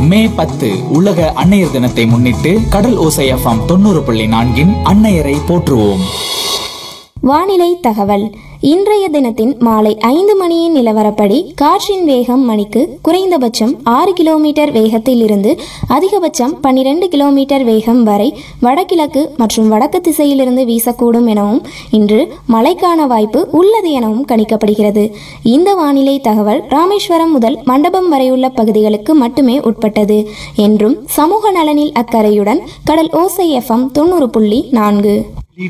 மே பத்து உலக அன்னையர் தினத்தை முன்னிட்டு கடல் ஓசை எஃப்எம் தொண்ணூறு புள்ளி நான்கின் அன்னையரை போற்றுவோம் வானிலை தகவல் இன்றைய தினத்தின் மாலை ஐந்து மணியின் நிலவரப்படி காற்றின் வேகம் மணிக்கு குறைந்தபட்சம் ஆறு கிலோமீட்டர் வேகத்தில் இருந்து அதிகபட்சம் பன்னிரண்டு கிலோமீட்டர் வேகம் வரை வடகிழக்கு மற்றும் வடக்கு திசையிலிருந்து வீசக்கூடும் எனவும் இன்று மழைக்கான வாய்ப்பு உள்ளது எனவும் கணிக்கப்படுகிறது இந்த வானிலை தகவல் ராமேஸ்வரம் முதல் மண்டபம் வரையுள்ள பகுதிகளுக்கு மட்டுமே உட்பட்டது என்றும் சமூக நலனில் அக்கறையுடன் கடல் ஓசை எஃப்எம் தொண்ணூறு புள்ளி நான்கு